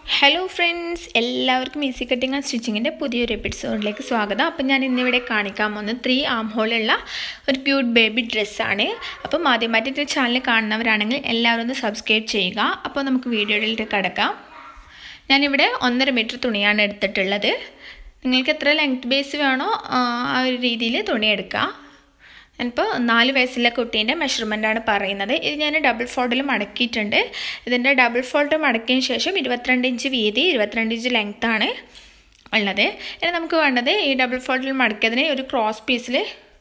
hello friends എല്ലാവർക്കും easy cutting and സ്റ്റിച്ചിങ്ങിൻ്റെ പുതിയൊരു എപ്പിസോഡിലേക്ക് സ്വാഗതം അപ്പം ഞാൻ ഇന്നിവിടെ കാണിക്കാൻ പോകുന്നത് ത്രീ ആം ഹോളുള്ള ഒരു ക്യൂട്ട് ബേബി ഡ്രസ്സാണ് അപ്പം ആദ്യമായിട്ട് എൻ്റെ ചാനൽ കാണുന്നവരാണെങ്കിൽ എല്ലാവരും ഒന്ന് സബ്സ്ക്രൈബ് ചെയ്യുക അപ്പോൾ നമുക്ക് വീഡിയോയിലേക്ക് കിടക്കാം ഞാനിവിടെ ഒന്നര മീറ്റർ തുണിയാണ് എടുത്തിട്ടുള്ളത് നിങ്ങൾക്ക് എത്ര ലെങ്ത് ബേസ് വേണോ ആ ഒരു രീതിയിൽ തുണി എടുക്കുക ഞാനിപ്പോൾ നാല് വയസ്സുള്ള കുട്ടീൻ്റെ മെഷർമെൻറ്റാണ് പറയുന്നത് ഇത് ഞാൻ ഡബിൾ ഫോൾഡിൽ മടക്കിയിട്ടുണ്ട് ഇതിൻ്റെ ഡബിൾ ഫോൾഡ് മടക്കിയതിന് ശേഷം ഇരുപത്തിരണ്ട് ഇഞ്ച് വീതി ഇരുപത്തിരണ്ട് ഇഞ്ച് ലെങ്ത്താണ് ഉള്ളത് ഇനി നമുക്ക് വേണ്ടത് ഈ ഡബിൾ ഫോൾഡിൽ മടക്കിയതിന് ഒരു ക്രോസ് പീസിൽ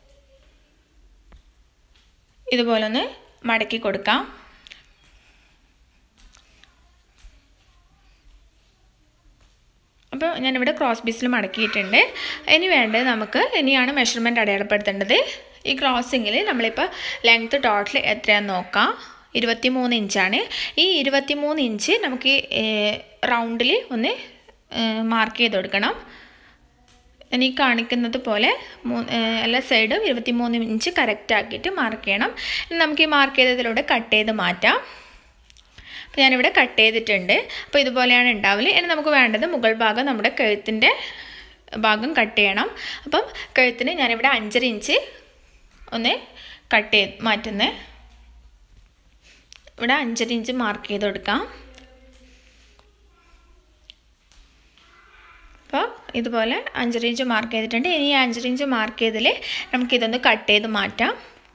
ഇതുപോലെ ഒന്ന് മടക്കി കൊടുക്കാം അപ്പോൾ ഞാനിവിടെ ക്രോസ് പീസിൽ മടക്കിയിട്ടുണ്ട് ഇനി വേണ്ടത് നമുക്ക് ഇനിയാണ് മെഷർമെൻറ്റ് അടയാളപ്പെടുത്തേണ്ടത് ഈ ക്രോസിങ്ങിൽ നമ്മളിപ്പോൾ ലെങ്ത്ത് ടോട്ടൽ എത്രയാണെന്ന് നോക്കാം ഇരുപത്തി മൂന്ന് ഇഞ്ചാണ് ഈ ഇരുപത്തി മൂന്ന് ഇഞ്ച് നമുക്ക് റൗണ്ടിൽ ഒന്ന് മാർക്ക് ചെയ്ത് കൊടുക്കണം ഇനി കാണിക്കുന്നത് പോലെ എല്ലാ സൈഡും ഇരുപത്തി മൂന്ന് ഇഞ്ച് കറക്റ്റ് ആക്കിയിട്ട് മാർക്ക് ചെയ്യണം ഇനി നമുക്ക് ഈ മാർക്ക് ചെയ്തതിലൂടെ കട്ട് ചെയ്ത് മാറ്റാം അപ്പോൾ ഞാനിവിടെ കട്ട് ചെയ്തിട്ടുണ്ട് അപ്പോൾ ഇതുപോലെയാണ് ഉണ്ടാവല് ഇനി നമുക്ക് വേണ്ടത് മുകൾ ഭാഗം നമ്മുടെ കഴുത്തിൻ്റെ ഭാഗം കട്ട് ചെയ്യണം അപ്പം കഴുത്തിന് ഞാനിവിടെ അഞ്ചര ഇഞ്ച് ഒന്ന് കട്ട് ചെയ്ത് മാറ്റുന്നത് ഇവിടെ അഞ്ചര ഇഞ്ച് മാർക്ക് ചെയ്ത് കൊടുക്കാം അപ്പോൾ ഇതുപോലെ അഞ്ചര ഇഞ്ച് മാർക്ക് ചെയ്തിട്ടുണ്ട് ഇനി ഈ അഞ്ചര ഇഞ്ച് മാർക്ക് ചെയ്തതിൽ നമുക്കിതൊന്ന് കട്ട് ചെയ്ത് മാറ്റാം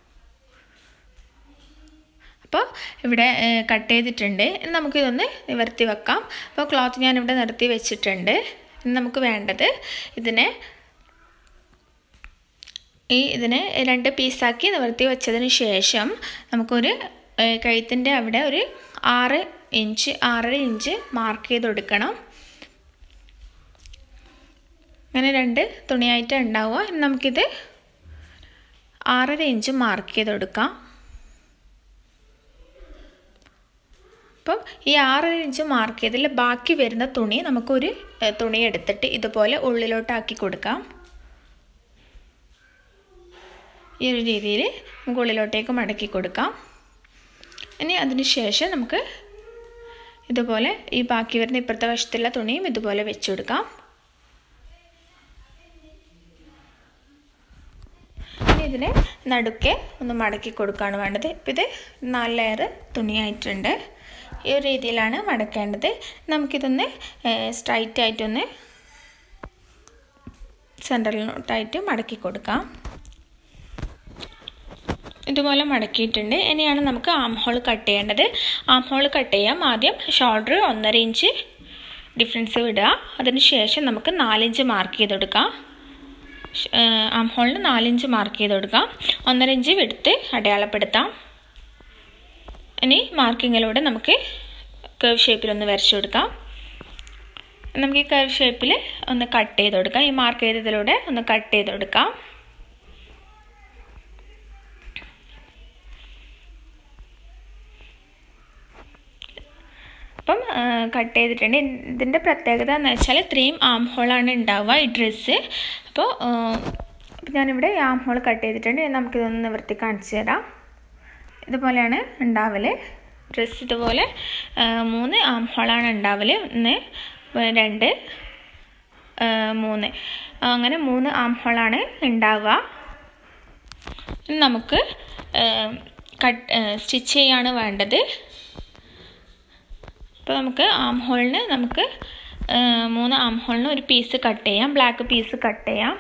അപ്പോൾ ഇവിടെ കട്ട് ചെയ്തിട്ടുണ്ട് ഇനി നമുക്കിതൊന്ന് നിവർത്തി വെക്കാം അപ്പോൾ ക്ലോത്ത് ഞാനിവിടെ നിർത്തി വെച്ചിട്ടുണ്ട് ഇനി നമുക്ക് വേണ്ടത് ഇതിനെ ഈ ഇതിനെ രണ്ട് പീസാക്കി നിവർത്തി വെച്ചതിന് ശേഷം നമുക്കൊരു കഴുത്തിൻ്റെ അവിടെ ഒരു ആറ് ഇഞ്ച് ആറര ഇഞ്ച് മാർക്ക് ചെയ്ത് കൊടുക്കണം അങ്ങനെ രണ്ട് തുണിയായിട്ട് ഉണ്ടാവുക ഇനി നമുക്കിത് ആറര ഇഞ്ച് മാർക്ക് ചെയ്ത് കൊടുക്കാം അപ്പം ഈ ആറര ഇഞ്ച് മാർക്ക് ചെയ്തതിൽ ബാക്കി വരുന്ന തുണി നമുക്കൊരു തുണി എടുത്തിട്ട് ഇതുപോലെ ഉള്ളിലോട്ടാക്കി കൊടുക്കാം ഈ ഒരു രീതിയിൽ നമുക്ക് ഉള്ളിലോട്ടേക്ക് മടക്കി കൊടുക്കാം ഇനി അതിന് ശേഷം നമുക്ക് ഇതുപോലെ ഈ ബാക്കി വരുന്ന ഇപ്പുറത്തെ വശത്തുള്ള തുണിയും ഇതുപോലെ വെച്ച് കൊടുക്കാം ഇനി ഇതിനെ നടുക്കെ ഒന്ന് മടക്കി കൊടുക്കുകയാണ് വേണ്ടത് ഇപ്പം ഇത് നാല് ലെയർ തുണിയായിട്ടുണ്ട് ഈ ഒരു രീതിയിലാണ് മടക്കേണ്ടത് നമുക്കിതൊന്ന് സ്ട്രൈറ്റ് ആയിട്ടൊന്ന് സെൻറ്ററിലോട്ടായിട്ട് മടക്കി കൊടുക്കാം ഇതുപോലെ മടക്കിയിട്ടുണ്ട് ഇനിയാണ് നമുക്ക് ആം ഹോൾ കട്ട് ചെയ്യേണ്ടത് ആം ഹോൾ കട്ട് ചെയ്യാം ആദ്യം ഷോൾഡർ ഒന്നര ഇഞ്ച് ഡിഫറൻസ് വിടുക അതിന് ശേഷം നമുക്ക് നാലിഞ്ച് മാർക്ക് ചെയ്ത് കൊടുക്കാം ആം ഹോളിന് നാലിഞ്ച് മാർക്ക് ചെയ്ത് കൊടുക്കാം ഒന്നര ഇഞ്ച് വിടുത്ത് അടയാളപ്പെടുത്താം ഇനി മാർക്കിങ്ങിലൂടെ നമുക്ക് കേർവ് ഷേപ്പിലൊന്ന് വരച്ചു കൊടുക്കാം നമുക്ക് ഈ കേർവ് ഷേപ്പിൽ ഒന്ന് കട്ട് ചെയ്ത് കൊടുക്കാം ഈ മാർക്ക് ചെയ്തതിലൂടെ ഒന്ന് കട്ട് ചെയ്ത് കൊടുക്കാം അപ്പം കട്ട് ചെയ്തിട്ടുണ്ട് ഇതിൻ്റെ പ്രത്യേകത എന്ന് വെച്ചാൽ ഇത്രയും ആം ഹോളാണ് ഉണ്ടാവുക ഈ ഡ്രസ്സ് അപ്പോൾ ഞാനിവിടെ ആം ഹോൾ കട്ട് ചെയ്തിട്ടുണ്ട് നമുക്കിതൊന്ന് നിവർത്തി കാണിച്ചു തരാം ഇതുപോലെയാണ് ഉണ്ടാവല് ഡ്രസ്സ് ഇതുപോലെ മൂന്ന് ആം ഹോളാണ് ഉണ്ടാവല് ഒന്ന് രണ്ട് മൂന്ന് അങ്ങനെ മൂന്ന് ആം ഹോളാണ് ഉണ്ടാവുക നമുക്ക് കട്ട് സ്റ്റിച്ച് ചെയ്യാണ് വേണ്ടത് അപ്പോൾ നമുക്ക് ആം ഹോളിന് നമുക്ക് മൂന്ന് ആം ഹോളിന് ഒരു പീസ് കട്ട് ചെയ്യാം ബ്ലാക്ക് പീസ് കട്ട് ചെയ്യാം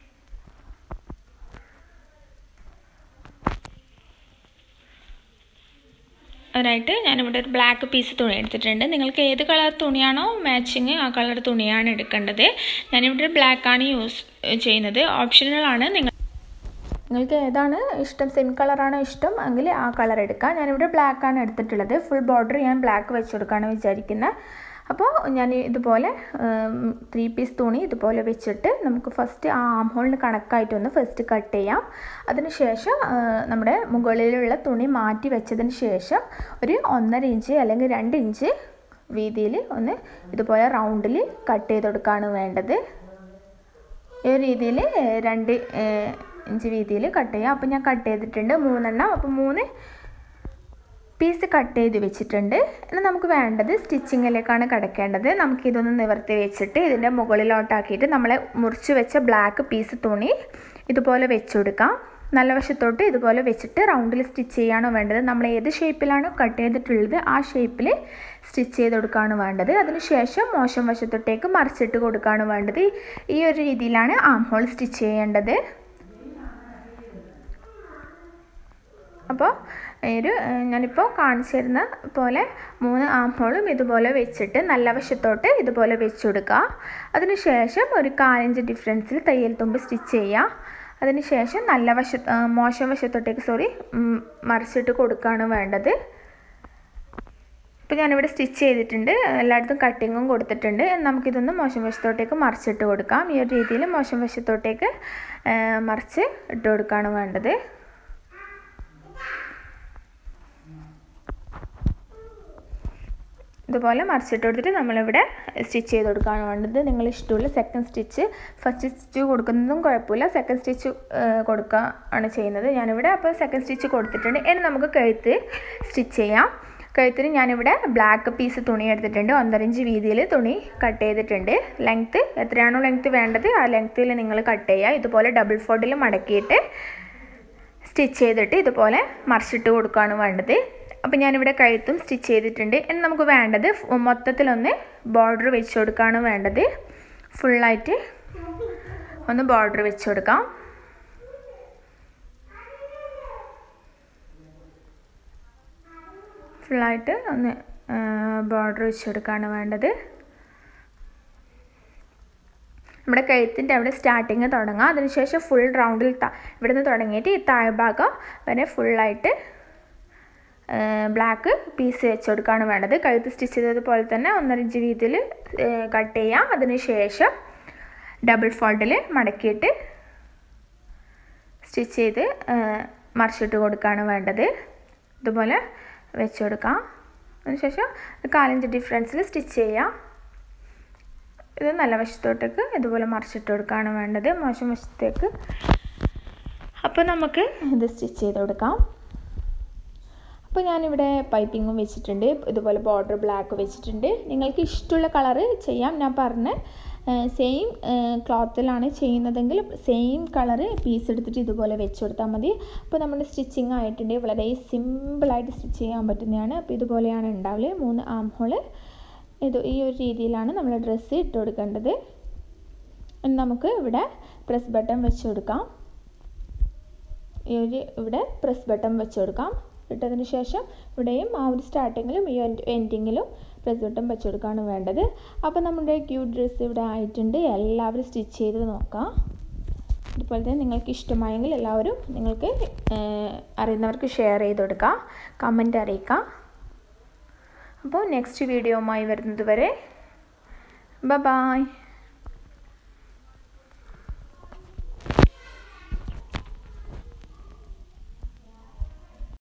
അതിനായിട്ട് ഞാനിവിടെ ഒരു ബ്ലാക്ക് പീസ് തുണി എടുത്തിട്ടുണ്ട് നിങ്ങൾക്ക് ഏത് കളർ തുണിയാണോ മാച്ചിങ് ആ കളർ തുണിയാണ് എടുക്കേണ്ടത് ഞാനിവിടെ ബ്ലാക്കാണ് യൂസ് ചെയ്യുന്നത് ഓപ്ഷണലാണ് നിങ്ങൾ നിങ്ങൾക്ക് ഏതാണ് ഇഷ്ടം സെമി കളറാണോ ഇഷ്ടം എങ്കിൽ ആ കളർ എടുക്കാം ഞാനിവിടെ ബ്ലാക്കാണ് എടുത്തിട്ടുള്ളത് ഫുൾ ബോർഡർ ഞാൻ ബ്ലാക്ക് വെച്ച് കൊടുക്കാണ് വിചാരിക്കുന്നത് അപ്പോൾ ഞാൻ ഇതുപോലെ ത്രീ പീസ് തുണി ഇതുപോലെ വെച്ചിട്ട് നമുക്ക് ഫസ്റ്റ് ആ ആം ഹോളിന് കണക്കായിട്ടൊന്ന് ഫസ്റ്റ് കട്ട് ചെയ്യാം അതിനുശേഷം നമ്മുടെ മുകളിലുള്ള തുണി മാറ്റി വെച്ചതിന് ശേഷം ഒരു ഒന്നര ഇഞ്ച് അല്ലെങ്കിൽ രണ്ട് ഇഞ്ച് വീതിയിൽ ഒന്ന് ഇതുപോലെ റൗണ്ടിൽ കട്ട് ചെയ്ത് കൊടുക്കുകയാണ് വേണ്ടത് ഈ ഒരു രീതിയിൽ രണ്ട് ഇഞ്ച് വീതിയിൽ കട്ട് ചെയ്യാം അപ്പോൾ ഞാൻ കട്ട് ചെയ്തിട്ടുണ്ട് മൂന്നെണ്ണം അപ്പോൾ മൂന്ന് പീസ് കട്ട് ചെയ്ത് വെച്ചിട്ടുണ്ട് ഇനി നമുക്ക് വേണ്ടത് സ്റ്റിച്ചിങ്ങിലേക്കാണ് കിടക്കേണ്ടത് നമുക്കിതൊന്ന് നിവർത്തി വെച്ചിട്ട് ഇതിൻ്റെ മുകളിലോട്ടാക്കിയിട്ട് നമ്മൾ മുറിച്ച് വെച്ച ബ്ലാക്ക് പീസ് തുണി ഇതുപോലെ വെച്ച് കൊടുക്കാം നല്ല വശത്തോട്ട് ഇതുപോലെ വെച്ചിട്ട് റൗണ്ടിൽ സ്റ്റിച്ച് ചെയ്യാണ് വേണ്ടത് നമ്മൾ ഏത് ഷേപ്പിലാണോ കട്ട് ചെയ്തിട്ടുള്ളത് ആ ഷേപ്പിൽ സ്റ്റിച്ച് ചെയ്ത് കൊടുക്കുകയാണ് വേണ്ടത് അതിനുശേഷം മോശം വശത്തോട്ടേക്ക് മറിച്ചിട്ട് കൊടുക്കുകയാണ് വേണ്ടത് ഈ ഒരു രീതിയിലാണ് ആം ഹോൾ സ്റ്റിച്ച് ചെയ്യേണ്ടത് അപ്പോൾ ഒരു ഞാനിപ്പോൾ കാണിച്ചു തരുന്ന പോലെ മൂന്ന് ആം ഹോളും ഇതുപോലെ വെച്ചിട്ട് നല്ല വശത്തോട്ട് ഇതുപോലെ വെച്ച് കൊടുക്കുക അതിനുശേഷം ഒരു കാലിഞ്ച് ഡിഫറൻസിൽ തയ്യൽ തുമ്പ് സ്റ്റിച്ച് ചെയ്യുക അതിനുശേഷം നല്ല വശ മോശം വശത്തോട്ടേക്ക് സോറി മറിച്ചിട്ട് കൊടുക്കുകയാണ് വേണ്ടത് ഇപ്പോൾ ഞാനിവിടെ സ്റ്റിച്ച് ചെയ്തിട്ടുണ്ട് എല്ലായിടത്തും കട്ടിങ്ങും കൊടുത്തിട്ടുണ്ട് നമുക്കിതൊന്ന് മോശം വശത്തോട്ടേക്ക് മറിച്ചിട്ട് കൊടുക്കാം ഈ ഒരു രീതിയിൽ മോശം വശത്തോട്ടേക്ക് മറിച്ച് ഇട്ട് കൊടുക്കുകയാണ് വേണ്ടത് ഇതുപോലെ മറിച്ചിട്ട് കൊടുത്തിട്ട് നമ്മളിവിടെ സ്റ്റിച്ച് ചെയ്ത് കൊടുക്കുകയാണ് വേണ്ടത് നിങ്ങൾ ഇഷ്ടമുള്ള സെക്കൻഡ് സ്റ്റിച്ച് ഫസ്റ്റ് സ്റ്റിച്ച് കൊടുക്കുന്നതും കുഴപ്പമില്ല സെക്കൻഡ് സ്റ്റിച്ച് കൊടുക്കുക ആണ് ചെയ്യുന്നത് ഞാനിവിടെ അപ്പോൾ സെക്കൻഡ് സ്റ്റിച്ച് കൊടുത്തിട്ടുണ്ട് ഇനി നമുക്ക് കഴുത്ത് സ്റ്റിച്ച് ചെയ്യാം കഴുത്തിന് ഞാനിവിടെ ബ്ലാക്ക് പീസ് തുണി എടുത്തിട്ടുണ്ട് ഒന്നര ഇഞ്ച് വീതിയിൽ തുണി കട്ട് ചെയ്തിട്ടുണ്ട് ലെങ്ത്ത് എത്രയാണോ ലെങ്ത്ത് വേണ്ടത് ആ ലെങ്ത്തിൽ നിങ്ങൾ കട്ട് ചെയ്യുക ഇതുപോലെ ഡബിൾ ഫോൾഡിൽ മടക്കിയിട്ട് സ്റ്റിച്ച് ചെയ്തിട്ട് ഇതുപോലെ മറിച്ചിട്ട് കൊടുക്കുകയാണ് വേണ്ടത് അപ്പോൾ ഞാനിവിടെ കഴുത്തും സ്റ്റിച്ച് ചെയ്തിട്ടുണ്ട് ഇനി നമുക്ക് വേണ്ടത് മൊത്തത്തിലൊന്ന് ബോർഡർ വെച്ച് കൊടുക്കുകയാണ് വേണ്ടത് ഫുള്ളായിട്ട് ഒന്ന് ബോർഡർ വെച്ച് കൊടുക്കാം ഫുള്ളായിട്ട് ഒന്ന് ബോർഡർ വെച്ച് കൊടുക്കുകയാണ് വേണ്ടത് നമ്മുടെ കഴുത്തിൻ്റെ അവിടെ സ്റ്റാർട്ടിങ് തുടങ്ങാം അതിനുശേഷം ഫുൾ റൗണ്ടിൽ ഇവിടെ നിന്ന് തുടങ്ങിയിട്ട് ഈ താഴ്ഭാഗം വരെ ഫുള്ളായിട്ട് ബ്ലാക്ക് പീസ് വെച്ച് കൊടുക്കുകയാണ് വേണ്ടത് കഴുത്ത് സ്റ്റിച്ച് ചെയ്തതുപോലെ തന്നെ ഒന്നര ഇഞ്ച് വീതിയിൽ കട്ട് ചെയ്യാം അതിനുശേഷം ഡബിൾ ഫോൾഡിൽ മടക്കിയിട്ട് സ്റ്റിച്ച് ചെയ്ത് മറിച്ചിട്ട് കൊടുക്കുകയാണ് വേണ്ടത് ഇതുപോലെ വെച്ച് കൊടുക്കാം അതിനുശേഷം കാലിഞ്ച് ഡിഫറൻസിൽ സ്റ്റിച്ച് ചെയ്യാം ഇത് നല്ല വശത്തോട്ടേക്ക് ഇതുപോലെ മറിച്ചിട്ട് കൊടുക്കുകയാണ് വേണ്ടത് മോശം വശത്തേക്ക് അപ്പോൾ നമുക്ക് ഇത് സ്റ്റിച്ച് ചെയ്ത് കൊടുക്കാം അപ്പോൾ ഞാനിവിടെ പൈപ്പിങ്ങും വെച്ചിട്ടുണ്ട് ഇതുപോലെ ബോർഡർ ബ്ലാക്ക് വെച്ചിട്ടുണ്ട് നിങ്ങൾക്ക് ഇഷ്ടമുള്ള കളറ് ചെയ്യാം ഞാൻ പറഞ്ഞ സെയിം ക്ലോത്തിലാണ് ചെയ്യുന്നതെങ്കിൽ സെയിം കളറ് പീസ് എടുത്തിട്ട് ഇതുപോലെ വെച്ച് കൊടുത്താൽ മതി അപ്പോൾ നമ്മുടെ സ്റ്റിച്ചിങ് ആയിട്ടുണ്ട് വളരെ സിമ്പിളായിട്ട് സ്റ്റിച്ച് ചെയ്യാൻ പറ്റുന്നതാണ് അപ്പോൾ ഇതുപോലെയാണ് ഉണ്ടാവില്ല മൂന്ന് ആം ഹോള് ഇത് ഈ ഒരു രീതിയിലാണ് നമ്മൾ ഡ്രസ്സ് ഇട്ട് കൊടുക്കേണ്ടത് നമുക്ക് ഇവിടെ പ്രസ് ബട്ടൺ വെച്ച് കൊടുക്കാം ഈ ഒരു ഇവിടെ പ്രസ് ബട്ടൺ വെച്ച് കൊടുക്കാം ഇട്ടതിന് ശേഷം ഇവിടെയും ആ ഒരു സ്റ്റാർട്ടിങ്ങിലും ഈ എൻഡിങ്ങിലും പ്രസ് ബട്ടൺ വെച്ച് കൊടുക്കുകയാണ് വേണ്ടത് അപ്പോൾ നമ്മുടെ ക്യൂട്ട് ഡ്രസ്സ് ഇവിടെ ആയിട്ടുണ്ട് എല്ലാവരും സ്റ്റിച്ച് ചെയ്ത് നോക്കാം അതുപോലെ തന്നെ നിങ്ങൾക്ക് ഇഷ്ടമായെങ്കിൽ എല്ലാവരും നിങ്ങൾക്ക് അറിയുന്നവർക്ക് ഷെയർ ചെയ്ത് കൊടുക്കുക കമൻറ്റ് അറിയിക്കുക അപ്പോൾ നെക്സ്റ്റ് വീഡിയോയുമായി വരുന്നത് വരെ ബ ബായ്